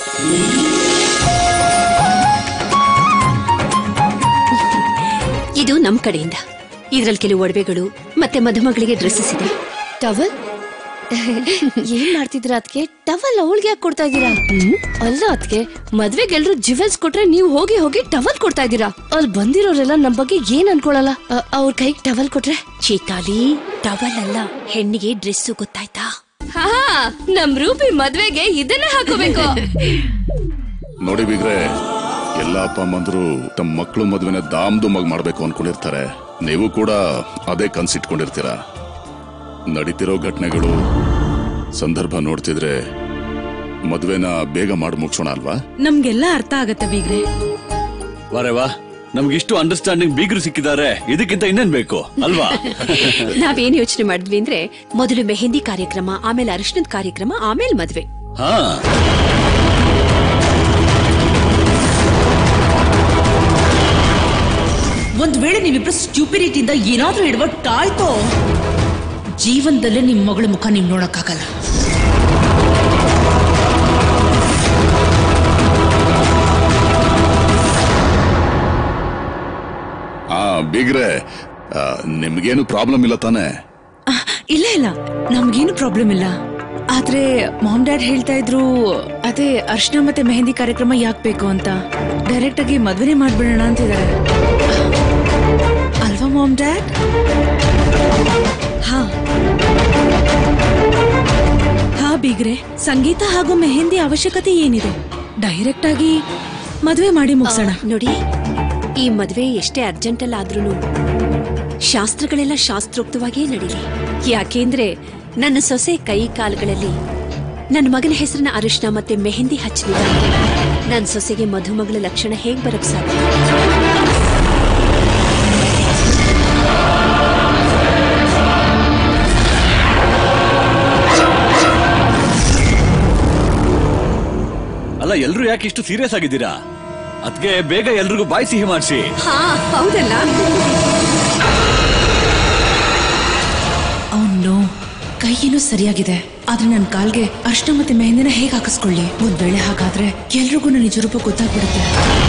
ಇದು ನಮ್ ಕಡೆಯಿಂದ ಇದ್ರಲ್ಲಿ ಕೆಲವು ಒಡವೆಗಳು ಮತ್ತೆ ಮದುಮಗಳಿಗೆ ಡ್ರೆಸ್ಸಸ್ ಇದೆ ಟವಲ್ ಏನ್ ಮಾಡ್ತಿದ್ರ ಅದಕ್ಕೆ ಟವಲ್ ಅವಳಿಗೆ ಯಾಕೆ ಕೊಡ್ತಾ ಇದ್ದೀರಾ ಅಲ್ಲ ಅದಕ್ಕೆ ಮದ್ವೆಗೆ ಎಲ್ರು ಜಿವೆಲ್ಸ್ ಕೊಟ್ರೆ ನೀವು ಹೋಗಿ ಹೋಗಿ ಟವಲ್ ಕೊಡ್ತಾ ಇದ್ದೀರಾ ಅಲ್ಲಿ ಬಂದಿರೋರೆಲ್ಲ ನಮ್ ಬಗ್ಗೆ ಏನ್ ಅನ್ಕೊಳಲ್ಲ ಅ- ಅವ್ರ ಕೈಗೆ ಟವಲ್ ಕೊಟ್ರೆ ಚೀತಾಲಿ ಟವಲ್ ಅಲ್ಲ ಹೆಣ್ಣಿಗೆ ಡ್ರೆಸ್ಸು ಗೊತ್ತಾಯ್ತಾ ಹಾ ನಮ್ ರೂಪಿ ಮದ್ವೆಗೆ ಇದನ್ನೇ ಹಾಕೋಬೇಕು ನೋಡಿ ಬಿಗ್ರೆ ಎಲ್ಲ ಅಪ್ಪ ಅಮ್ಮಂದ್ರು ತಮ್ಮ ಮಕ್ಕಳು ಮದುವೆನ ದಾಮ್ ದುಮ್ಮಾಗ್ ಮಾಡ್ಬೇಕು ಅನ್ಕೊಂಡಿರ್ತಾರೆ ನೀವು ಕೂಡ ಅದೇ ಕನ್ಸಿಟ್ಕೊಂಡಿರ್ತೀರ ನಡೀತಿರೋ ಘಟನೆಗಳು ಸಂದರ್ಭ ನೋಡ್ತಿದ್ರೆ ಮದುವೆನ ಬೇಗ ಮಾಡಿ ಮುಗ್ಸೋಣ ಅಲ್ವಾ ನಮ್ಗೆಲ್ಲ ಅರ್ಥ ಆಗತ್ತೆ ಬೀಗ್ರೆ ವಾರೆ ವಾ ನಮ್ಗಿಷ್ಟು ಅಂಡರ್ಸ್ಟ್ಯಾಂಡಿಂಗ್ ಬೀಗರು ಸಿಕ್ಕಿದ್ದಾರೆ ಇದಕ್ಕಿಂತ ಇನ್ನೇನ್ ಬೇಕು ಅಲ್ವಾ ನಾವೇನ್ ಯೋಚನೆ ಮಾಡಿದ್ವಿ ಅಂದ್ರೆ ಮೊದಲು ಮೆಹಂದಿ ಕಾರ್ಯಕ್ರಮ ಆಮೇಲೆ ಅರಿಶಿನದ ಕಾರ್ಯಕ್ರಮ ಆಮೇಲೆ ಮದ್ವೆ ಹಾ ಒಂದ್ ವೇಳೆ ನೀವಿಬ್ರು ಸ್ಟ್ಯೂಪಿರಿಟಿಯಿಂದ ಏನಾದ್ರೂ ಎಡವಟ್ ಆಯ್ತೋ ಜೀವನದಲ್ಲೇ ನಿಮ್ ಮಗಳ ಮುಖ ನೀವ್ ನೋಡಕ್ಕಾಗಲ್ಲ ಆ ಬಿಗ್ರೆ ಆ, ನಿಮ್ಗೇನು ಪ್ರಾಬ್ಲಮ್ ಇಲ್ಲ ತಾನೇ ಇಲ್ಲ ಇಲ್ಲ ನಮ್ಗೇನು ಪ್ರಾಬ್ಲಮ್ ಇಲ್ಲ ಆದ್ರೆ ಮಾಮ್ ಡ್ಯಾಡ್ ಹೇಳ್ತಾ ಇದ್ರು ಅದೇ ಅರ್ಶನ ಮತ್ತೆ ಮೆಹಂದಿ ಕಾರ್ಯಕ್ರಮ ಯಾಕೆ ಬೇಕು ಅಂತ ಡೈರೆಕ್ಟ್ ಆಗಿ ಮದ್ವೆನೇ ಮಾಡ್ಬಿಡೋಣ ಅಂತಿದ್ದಾರೆ ಅಲ್ವಾ ಮಾಮ್ ಡ್ಯಾಡ್ ಹಾ ಹಾ ಬೀಗ್ರೆ ಸಂಗೀತ ಹಾಗೂ ಮೆಹಂದಿ ಅವಶ್ಯಕತೆ ಏನಿದೆ ಡೈರೆಕ್ಟ್ ಆಗಿ ಮದ್ವೆ ಮಾಡಿ ಮುಗ್ಸೋಣ ನೋಡಿ ಈ ಮದ್ವೆ ಎಷ್ಟೇ ಅರ್ಜೆಂಟ್ ಅಲ್ಲ ಆದ್ರೂ ಶಾಸ್ತ್ರಗಳೆಲ್ಲ ಶಾಸ್ತ್ರೋಕ್ತವಾಗಿಯೇ ನಡೀಲಿ ಯಾಕೆಂದ್ರೆ ನನ್ನ ಸೊಸೆ ಕೈ ಕಾಲುಗಳಲ್ಲಿ ನನ್ನ ಮಗನ ಹೆಸರಿನ ಅರಿಶಿನ ಮತ್ತೆ ಮೆಹಂದಿ ಹಚ್ಚಲಿಲ್ಲ ಅಂದ್ರೆ ನನ್ನ ಸೊಸೆಗೆ ಮಧುಮಗಳ ಲಕ್ಷಣ ಹೇಗ್ ಬರಕ್ ಸಾಧ್ಯ ಅಲ್ಲ ಎಲ್ರು ಯಾಕೆ ಇಷ್ಟು ಸೀರಿಯಸ್ ಆಗಿದ್ದೀರಾ ಅದ್ಕೆ ಬೇಗ ಎಲ್ರಿಗೂ ಬಾಯಿ ಸಿಹಿ ಮಾಡಿಸಿ ಹಾ ಹೌದಲ್ಲ ಅವನು ಕೈಯೇನೋ ಸರಿಯಾಗಿದೆ ಆದ್ರೆ ನನ್ನ ಕಾಲ್ಗೆ ಅರ್ಶನ ಮತ್ತೆ ಮೆಹಂದಿನ ಹೇಗೆ ಹಾಕಿಸ್ಕೊಳ್ಳಿ ಒಂದ್ ವೇಳೆ ಹಾಗಾದ್ರೆ ಎಲ್ರಿಗೂ ನನ್ನ ನಿಜ ರೂಪ ಗೊತ್ತಾಗ್ಬಿಡುತ್ತೆ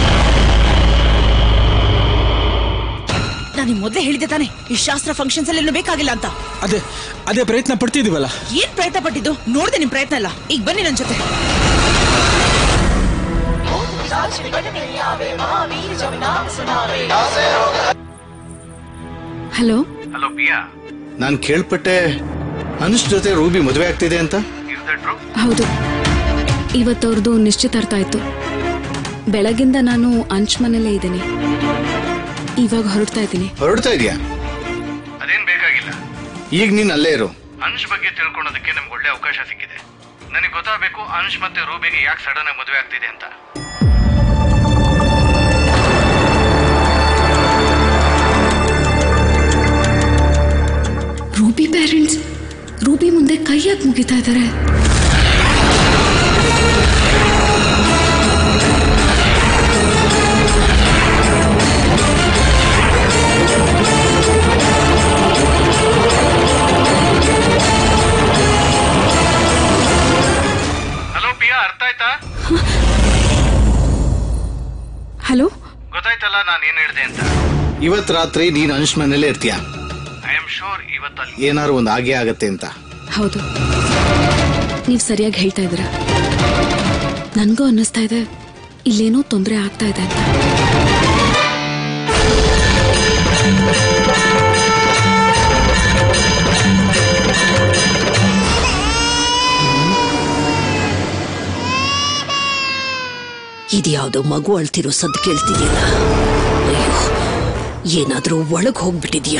ನಾನು ಮೊದಲೇ ಹೇಳಿದ್ದೆ ತಾನೆ ಈ ಶಾಸ್ತ್ರ ಫಂಕ್ಷನ್ಸ್ ಅಲ್ಲಿ ಬೇಕಾಗಿಲ್ಲ ಅಂತ ಅದೇ ಅದೇ ಪ್ರಯತ್ನ ಪಡ್ತಿದೀವಲ್ಲ ಏನ್ ಪ್ರಯತ್ನ ಪಟ್ಟಿದ್ದು ನೋಡ್ದೆ ನಿಮ್ ಪ್ರಯತ್ನ ಇಲ್ಲ ಈಗ ಬನ್ನಿ ನನ್ ಜೊತೆ ಹಲೋ ನಾನು ಕೇಳ್ಪಟ್ಟೆ ಅನುಷ್ ಜೊತೆ ರೂಬಿ ಮದುವೆ ಆಗ್ತಿದೆ ಅಂತ ಹೌದು ಇವತ್ತವ್ರದ್ದು ನಿಶ್ಚಿತಾರ್ಥ ಆಯ್ತು ಬೆಳಗಿಂದ ನಾನು ಅಂಚ್ ಮನೇಲೇ ಇದ್ದೀನಿ ಇವಾಗ ಹೊರಡ್ತಾ ಇದ್ದೀನಿ ಹೊರಡ್ತಾ ಇದೆಯಾ ಅದೇನ್ ಬೇಕಾಗಿಲ್ಲ ಈಗ ನೀನ್ ಅಲ್ಲೇ ಇರು ಅನುಷ್ ಬಗ್ಗೆ ತಿಳ್ಕೊಳೋದಕ್ಕೆ ನಮ್ಗೆ ಒಳ್ಳೆ ಅವಕಾಶ ಸಿಕ್ಕಿದೆ ನನಗೆ ಗೊತ್ತಾಗಬೇಕು ಅನುಷ್ ಮತ್ತೆ ರೂಬಿಗೆ ಯಾಕೆ ಸಡನ್ ಆಗಿ ಮದುವೆ ಆಗ್ತಿದೆ ಅಂತ ರೂಬಿ ಪೇರೆಂಟ್ಸ್ ರೂಬಿ ಮುಂದೆ ಕೈಯಾಗಿ ಮುಗಿತಾ ಇದ್ದಾರೆ ಹಲೋ ಪಿಯಾ ಅರ್ಥ ಆಯ್ತಾ ಹಲೋ ಗೊತ್ತಾಯ್ತಲ್ಲ ನಾನು ಏನ್ ಹೇಳಿದೆ ಅಂತ ಇವತ್ ರಾತ್ರಿ ನೀನ್ ಅನುಷ್ ಮನೇಲೇ ಇರ್ತೀಯ ಐ ಆಮ್ ಶೋರ್ ಇವತ್ತಲ್ಲಿ ಏನಾರು ಒಂದ್ ಆಗೇ ಆಗತ್ತೆ ಅಂತ ಹೌದು ನೀವು ಸರಿಯಾಗಿ ಹೇಳ್ತಾ ಇದ್ದೀರಾ ನನಗೂ ಅನ್ನಿಸ್ತಾ ಇದೆ ಇಲ್ಲೇನೋ ತೊಂದರೆ ಆಗ್ತಾ ಇದೆ ಅಂತ ಇದ್ಯಾವುದೋ ಮಗು ಅಳ್ತಿರೋ ಸದ್ದು ಕೇಳ್ತಿದ್ಯಲ್ಲ ಅಯ್ಯೋ ಏನಾದ್ರೂ ಒಳಗ್ ಹೋಗ್ಬಿಟ್ಟಿದ್ಯಾ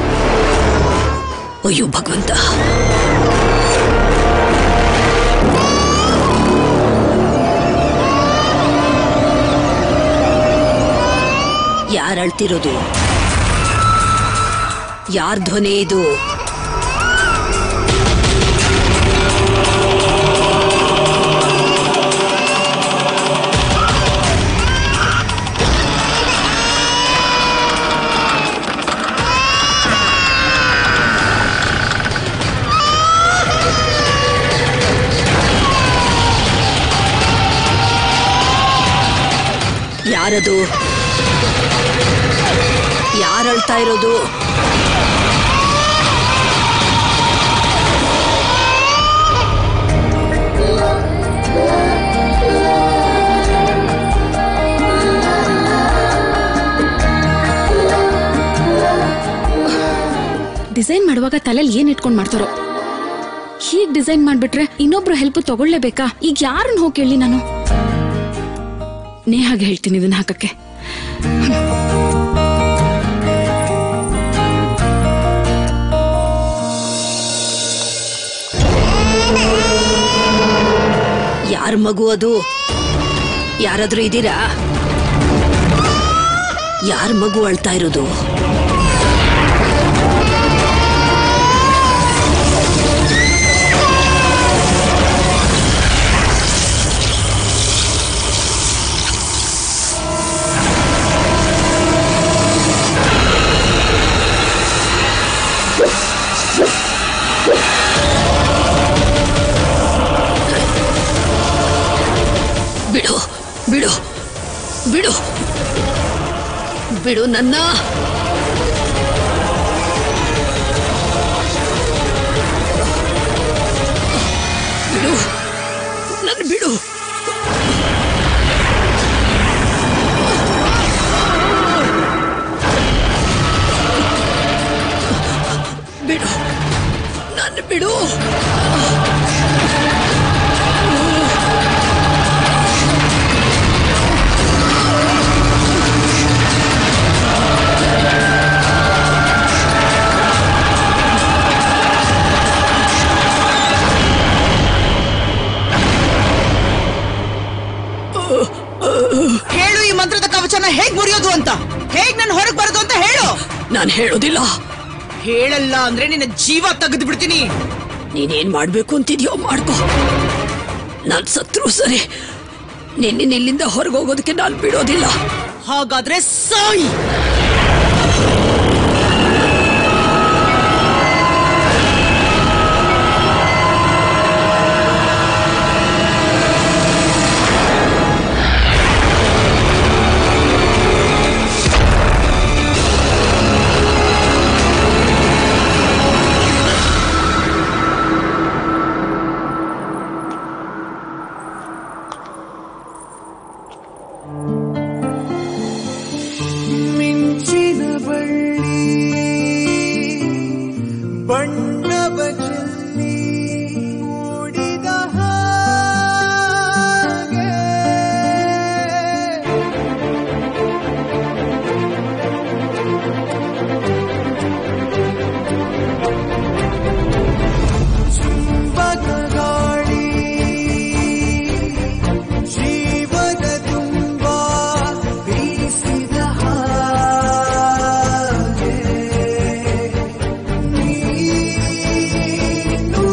ಅಯ್ಯೋ ಭಗವಂತ ಯಾರು ಅಳ್ತಿರೋದು ಯಾರ್ ಧ್ವನಿ ಇದು ಯಾರದು ಯಾರು ಅಳ್ತಾ ಇರೋದು ಡಿಸೈನ್ ಮಾಡುವಾಗ ತಲೆಯಲ್ಲಿ ಏನ್ ಇಟ್ಕೊಂಡ್ ಮಾಡ್ತಾರೋ ಹೀಗ್ ಡಿಸೈನ್ ಮಾಡ್ಬಿಟ್ರೆ ಇನ್ನೊಬ್ರು ಹೆಲ್ಪ್ ತಗೊಳ್ಳೇಬೇಕಾ ಈಗ ಯಾರನ್ನ ಹೋಗಿ ಕೇಳಿ ನಾನು ನೇಹಾಗೆ ಹೇಳ್ತೀನಿ ಇದನ್ನ ಹಾಕಕ್ಕೆ ಯಾರ ಮಗು ಅದು ಯಾರಾದ್ರೂ ಇದ್ದೀರಾ ಯಾರ ಮಗು ಅಳ್ತಾ ಇರೋದು ಬಿಡು ಬಿಡು ಬಿಡು ಬಿಡು ನನ್ನ ಬಿಡು ನನ್ನ ಬಿಡು ಬಿಡು ನನ್ನ ಬಿಡು ಹೇಳು ಈ ಮಂತ್ರದ ಕವಚನ ಹೇಗ್ ಮುರಿಯೋದು ಅಂತ ಹೇಗ್ ನಾನು ಹೊರಗ್ ಬರೋದು ಅಂತ ಹೇಳು ನಾನು ಹೇಳೋದಿಲ್ಲ ಹೇಳಲ್ಲ ಅಂದ್ರೆ ನಿನ್ನ ಜೀವ ತೆಗೆದು ಬಿಡ್ತೀನಿ ನೀನೇನ್ ಮಾಡ್ಬೇಕು ಅಂತಿದ್ಯೋ ಮಾಡ್ಕೋ ನಾನ್ ಸತ್ರು ಸರಿ ನಿನ್ನೆ ಇಲ್ಲಿಂದ ಹೊರಗೋಗೋದಕ್ಕೆ ನಾನು ಬಿಡೋದಿಲ್ಲ ಹಾಗಾದ್ರೆ ಸಾಯಿ ಮಿಂಚಿನ ಬಳ್ಳಿ ಬಣ್ಣವ ಚೆಲ್ಲಿ ಮೂಡಿದ ಹಾಗೆ ಚುಂಬಕ ಗಾಳಿ ಜೀವನ ತುಂಬ ಬೀಸಿದ ಹಾಗೆ ನೀನು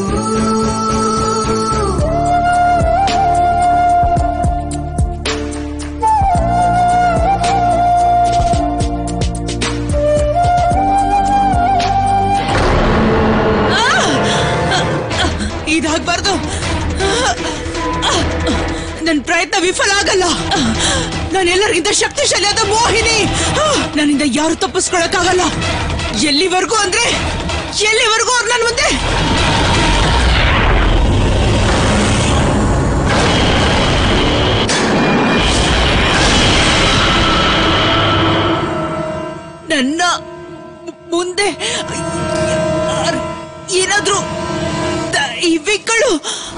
ಇದಾಗ್ಬಾರ್ದು ನನ್ ಪ್ರಯತ್ನ ವಿಫಲ ಆಗಲ್ಲ ನಾನು ಎಲ್ಲರಿಗಿಂತ ಶಕ್ತಿಶಾಲಿಯಾದ ಮೋಹಿನಿ ನನ್ನಿಂದ ಯಾರು ತಪ್ಪಿಸ್ಕೊಳಕ್ಕಾಗಲ್ಲ ಎಲ್ಲಿವರೆಗೂ ಅಂದ್ರೆ ಎಲ್ಲಿವರೆಗೂ ಅವ್ರು ನನ್ ಮುಂದೆ ನನ್ನ ಮುಂದೆ ಏನಾದ್ರೂ ದೈವಿಗಳು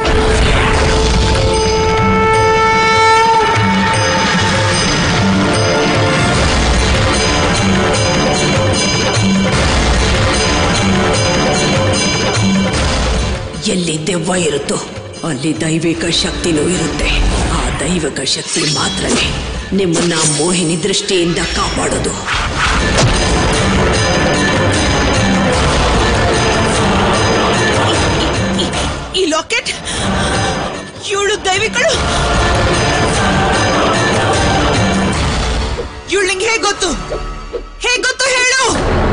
ಎಲ್ಲಿ ದೆವ್ವ ಇರುತ್ತೋ ಅಲ್ಲಿ ದೈವಿಕ ಶಕ್ತಿನೂ ಇರುತ್ತೆ ಆ ದೈವಿಕ ಶಕ್ತಿ ಮಾತ್ರನೇ ನಿಮ್ಮನ್ನ ಮೋಹಿನಿ ದೃಷ್ಟಿಯಿಂದ ಕಾಪಾಡೋದು ಈ- ಈ ಲಾಕೆಟ್ ಇವಳು ದೈವಿಗಳು ಇವಳು ನಿಂಗೆ ಹೇಗ್ ಗೊತ್ತು ಹೇಗ್ ಗೊತ್ತು ಹೇಳು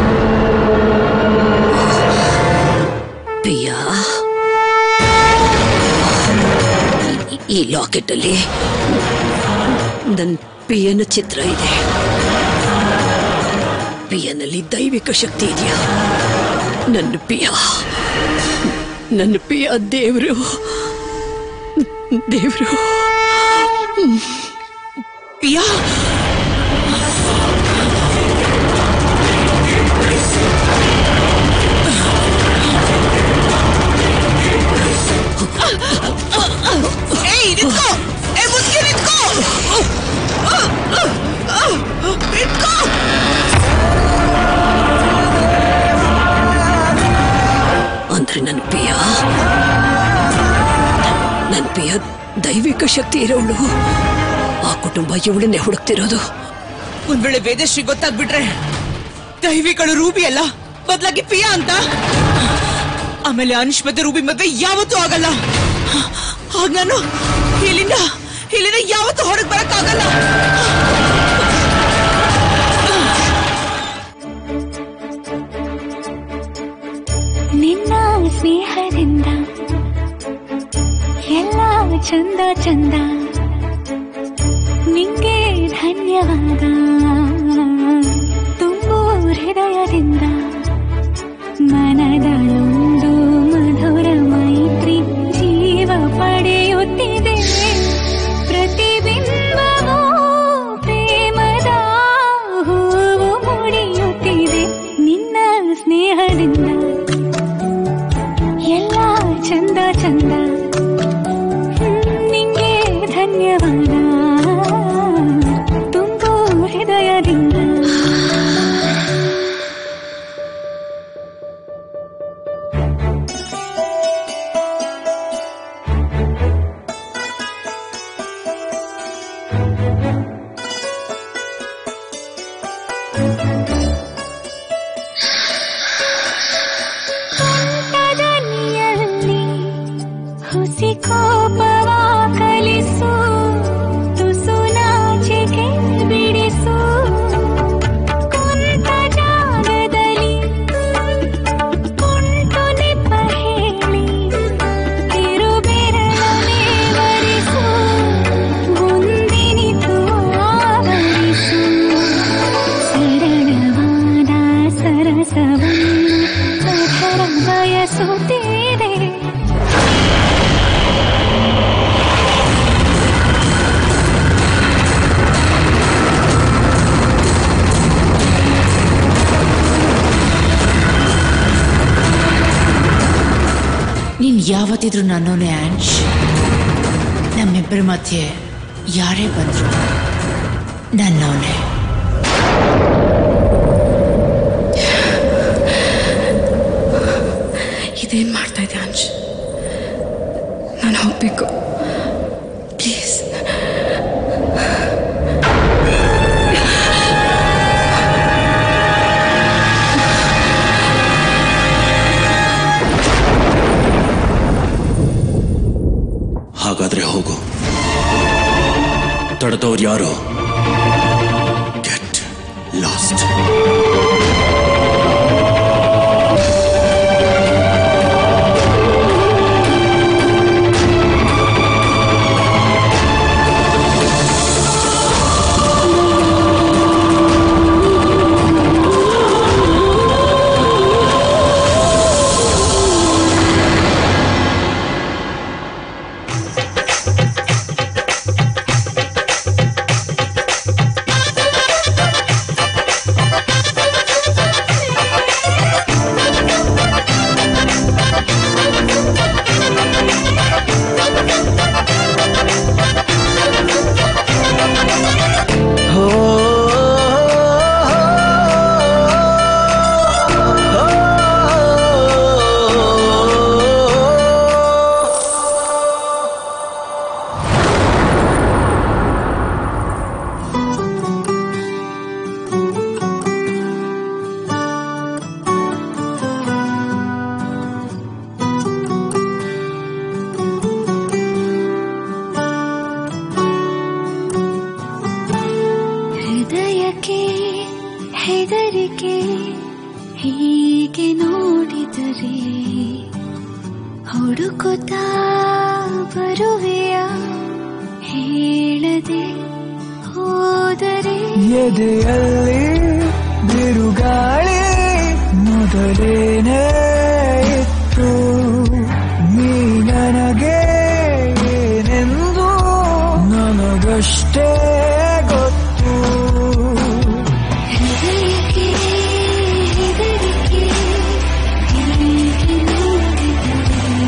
ಪ್ರಿಯಾ ಈ- ಈ ಲಾಕೆಟ್ ಅಲ್ಲಿ ನನ್ನ ಪಿಯನ ಚಿತ್ರ ಇದೆ ಪಿಯನಲ್ಲಿ ದೈವಿಕ ಶಕ್ತಿ ಇದೆಯಾ ನನ್ನ ಪಿಯ ನನ್ನ ಪಿಯ ದೇವರು ದೇವರು ಪಿಯಾ ಏಯ್ ನಿಂತ್ಕೋ ಏ ಮುಸ್ಕಿ ನಿಂತ್ಕೋ ನಿಂತ್ಕೋ ಅಂದ್ರೆ ನನ್ನ ಪಿಯ ನನ್ನ ಪಿಯ ದೈವಿಕ ಶಕ್ತಿ ಇರೋಳು ಆ ಕುಟುಂಬ ಇವಳನ್ನೇ ಹುಡುಕ್ತಿರೋದು ಒಂದ್ ವೇಳೆ ವೇದಶ್ರೀ ಗೊತ್ತಾಗ್ಬಿಟ್ರೆ ದೈವಿಗಳು ರೂಬಿ ಅಲ್ಲ ಬದಲಾಗಿ ಪಿಯಾ ಅಂತ ಆಮೇಲೆ ಅನುಷ್ ಮತ್ತೆ ರೂಬಿ ಮದ್ವೆ ಯಾವತ್ತೂ ಆಗಲ್ಲ ಆಗ ನಾನು ಇಲ್ಲಿಂದ ಇಲ್ಲಿಂದ ಯಾವತ್ತೂ ಹೊರಗೆ ಬರಕ್ಕಾಗಲ್ಲ ನಿನ್ನ ಸ್ನೇಹದಿಂದ ಎಲ್ಲ ಚಂದ ಚಂದ ನಿಂಗೆ ಧನ್ಯವಾದ ತುಂಬು ಹೃದಯದಿಂದ ಮನದಲ್ಲೊಂದು ಮಧುರ ಮೈತ್ರಿ ಜೀವ ಪಡೆಯುತ್ತಿದೆ ಪ್ರತಿಬಿಂಬವೂ ಪ್ರೇಮದ ಹೂವು ಮುಡಿಯುತ್ತಿದೆ ನಿನ್ನ ಸ್ನೇಹದಿಂದ ಎಲ್ಲ ಚಂದ ಚಂದ ಹ್ಮ್, ನಿಂಗೆ ಧನ್ಯವಾದ ತುಂಬು ಹೃದಯದಿಂದ ತದನಿಯಲ್ಲಿ ಹುಸಿ ಕೋಪವ ಕಲಿಸು ತುಸು ನಾಚಿಕೆ ಬಿಡಿಸು ಕುಂತ ಜಾಗದಲ್ಲಿ ಕುಂಟು ನೆಪ ಹೇಳಿ ಕಿರುಬೆರಳನೆ ವರಿಸು ಮುಂದಿನಿತು ಆವರಿಸು ಸರಳವಾದ ಸರಸವನ್ನು ಸಹರ ಬಯಸುತ್ತೀರೆ ನೀನ್ ಯಾವತ್ತಿದ್ರು ನನ್ನೋನೆ ಆಂಶ್ ನಮ್ಮಿಬ್ಬರ ಮಧ್ಯೆ ಯಾರೇ ಬಂದ್ರು ನನ್ನವನೇ ಇದೇನ್ ಮಾಡ್ತಾ ಇದೆ ಅಂಶ್ ನಾನು ಹೋಗ್ಬೇಕು ಪ್ಲೀಸ್ ಹಾಗಾದ್ರೆ ಹೋಗು ತಡೆದವ್ರು ಯಾರು ಗೆಟ್ ಲಾಸ್ಟ್ ಹೃದಯಕ್ಕೆ ಹೆದರಿಕೆ ಹೀಗೆ ನೋಡಿದರೆ ಹುಡುಕುತ್ತಾ ಬರುವೆಯ ಹೇಳದೆ ಎದೆಯಲ್ಲಿ ಬಿರುಗಾಳಿ ಮೊದಲೇನೇ ಇತ್ತು ನೀ ನನಗೆ ಏನೆಂದು ನನಗಷ್ಟೇ ಗೊತ್ತು ಹೃದಯಕ್ಕೆ ಹೆದರಿಕೆ ಹೀಗೆ ನೋಡಿದರೆ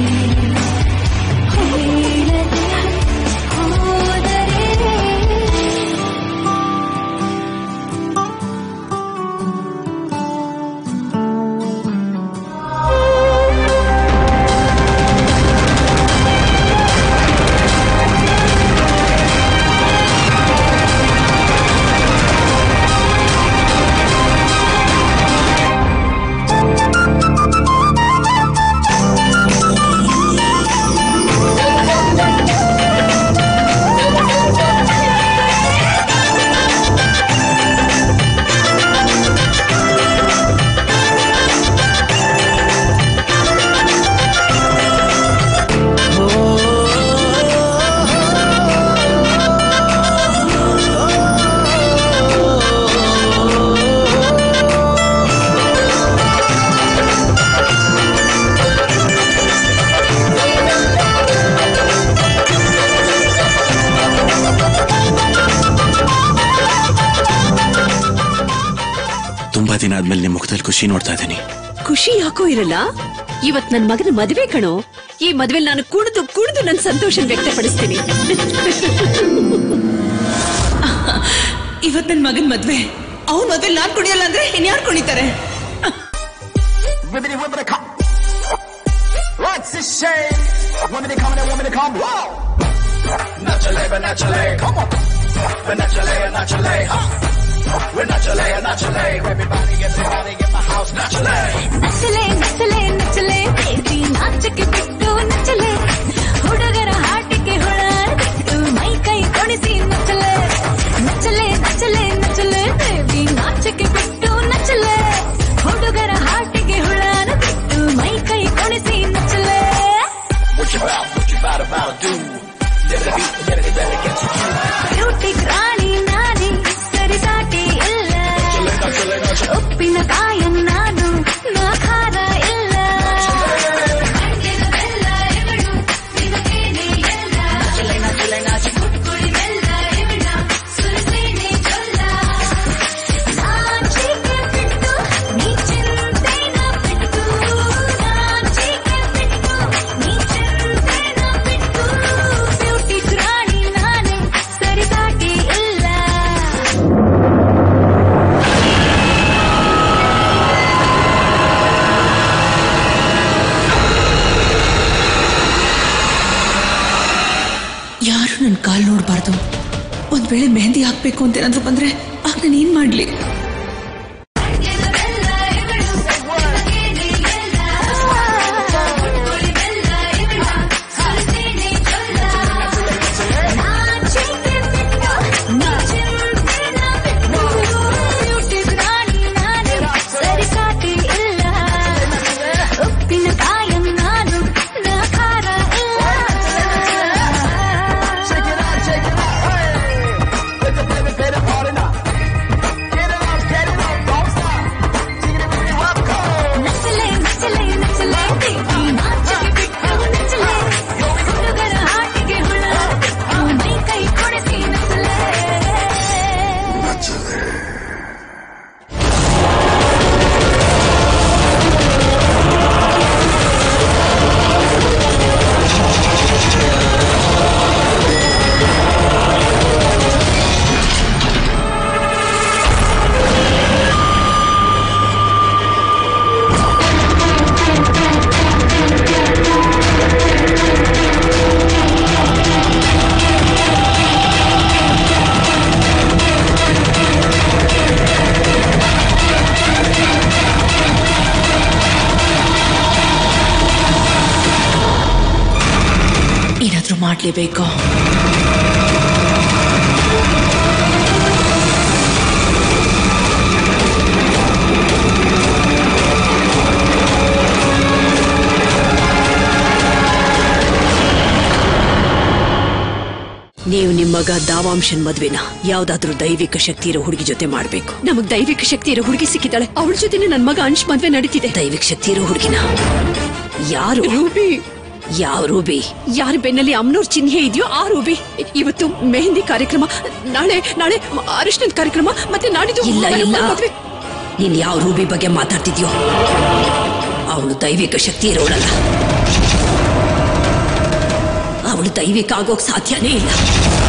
ಹೇಳದೆ ಹೋದರೆ ತುಂಬಾ ದಿನ ಆದ್ಮೇಲೆ ನಿಮ್ ಮುಖದಲ್ಲಿ ಖುಷಿ ನೋಡ್ತಾ ಇದ್ದೀನಿ ಖುಷಿ ಯಾಕೋ ಇರಲ್ಲ ಇವತ್ ನನ್ ಮಗನ ಮದುವೆ ಕಣೋ ಈ ಮದುವೆ ನಾನು ಕುಣಿದು ಕುಣಿದು ನನ್ ಸಂತೋಷ ವ್ಯಕ್ತಪಡಿಸ್ತೀನಿ ಇವತ್ ನನ್ ಮಗನ್ ಮದ್ವೆ ಅವ್ನ್ ಮದ್ವೆ ನಾನ್ ಕುಡಿಯಲ್ಲ ಅಂದ್ರೆ ಇನ್ಯಾರು ಕುಣಿತಾರೆ Wibbity wibbity come. What's this shame? Want me to come and want me to come? Whoa! Naturally, but naturally, come on. But naturally, naturally, huh? We're naturally, naturally. Everybody, everybody in my house, naturally. ನಚಲೆ ನಚಲೆ ನಚಲೆ baby ನಾಚಕ್ಕೆ ಬಿಟ್ಟು ನಚಲೆ ಹುಡುಗರ ಹಾಟಿಗೆ ಹುಳ ಬಿಟ್ಟು ಮೈ ಕೈ ಕೊಡಿಸಿ ನಚಲೆ ನಚಲೆ ನಚಲೆ ನಚಲೆ ಬೇಬಿ ನಾಚಕ್ಕೆ ಬಿಟ್ಟು ನಚಲೆ ಹುಡುಗರ ಹಾಟಿಗೆ ಹುಳನ ಬಿಟ್ಟು ಮೈ ಕೈ ಕೊಡಿಸಿ ನಚಲೆ What you about, what you about, about to do? Let it beat, let it, let it get you. Beauty ರಾಣಿ ನಾನೇ ಸರಿಸಾಟಿ ಇಲ್ಲ ಉಪ್ಪಿನ ಕಾಯ ನಾನು ನಾ ಖಾರ ಇಲ್ಲ ಮಂಡ್ಯದ ಬೆಲ್ಲ ಇವಳು, ನಿನಗೇನೆ ಎಲ್ಲ. ಕುಟ್ಕುಳಿ ಬೆಲ್ಲ ಇವಳ, ಸುರಿಸೇನೆ ಜೊಲ್ಲ. ನಾಚಿಕೆ ಬಿಟ್ಟು, ನೀ ಚಿಂತೆನ ಬಿಟ್ಟು. ನಾಚಿಕೆ ಬಿಟ್ಟು, ನೀ ಚಿಂತೆನ ಬಿಟ್ಟು. ಬ್ಯೂಟಿ ರಾಣಿ ನಾನೇ ಸರಿಸಾಟಿ ಇಲ್ಲ ಯಾರು ನನ್ ಕಾಲ್ ನೋಡ್ಬಾರ್ದು ಒಂದ್ ವೇಳೆ ಮೆಹಂದಿ ಹಾಕ್ಬೇಕು ಅಂತ ಏನಾದ್ರು ಬಂದ್ರೆ ಆಗ ನಾನು ಏನ್ ಮಾಡ್ಲಿ ಸರಿಸಾಟಿ ಇಲ್ಲ ಉಪ್ಪಿನ ಕಾಯಂ ನಾನು ನಾ ಖಾರ ಇಲ್ಲ Let the baby, baby party now. Get it on, get it on, don't stop. Singing it really well, come on. ನಚಲೆ ನಚಲೆ ನಚಲೆ ಬೇಬಿ ನಾಚಗೆ ಬಿಟ್ಟು ನಚಲೆ ಹುಡುಗರ ಹಾಟಿಗೆ ಹುಳ ಬಿಟ್ಟು ಮೈ ಕೈ ಕೊಡಿಸಿ ನಚಲೆ ಏನಾದ್ರೂ ಮಾಡ್ಲೇಬೇಕು ನೀವು ನಿಮ್ಮ ಮಗ ದಾವಾಂಶನ್ ಮದ್ವೆನ ಯಾವ್ದಾದ್ರೂ ದೈವಿಕ ಶಕ್ತಿ ಇರೋ ಹುಡುಗಿ ಜೊತೆ ಮಾಡ್ಬೇಕು ನಮಗ್ ದೈವಿಕ ಶಕ್ತಿ ಇರೋ ಹುಡುಗಿ ಸಿಕ್ಕಿದ್ದಾಳೆ ಅವಳ ಜೊತೆನೆ ನನ್ ಮಗ ಅಂಶ್ ಮದ್ವೆ ನಡೀತಿದೆ ದೈವಿಕ ಶಕ್ತಿ ಇರೋ ಹುಡುಗಿನ ಯಾರು ರೂಬಿ ಯಾವ ರೂಬಿ ಯಾರ ಬೆನ್ನಲ್ಲಿ ಅಮ್ನೋರ್ ಚಿಹ್ನೆ ಇದೆಯೋ ಆ ರೂಬಿ ಇವತ್ತು ಮೆಹಂದಿ ಕಾರ್ಯಕ್ರಮ ನಾಳೆ ನಾಳೆ ಅರಿಶಿನದ ಕಾರ್ಯಕ್ರಮ ಮತ್ತೆ ನಾಡಿದ್ದು ಇಲ್ಲ, ಇಲ್ಲ. ಮದ್ವೆ. ನೀನ್ ಯಾವ ರೂಬಿ ಬಗ್ಗೆ ಮಾತಾಡ್ತಿದ್ಯೋ ಅವಳು ದೈವಿಕ ಶಕ್ತಿ ಇರೋಳಲ್ಲ ಅವಳು ದೈವಿಕ ಆಗೋಕ್ ಸಾಧ್ಯನೇ ಇಲ್ಲ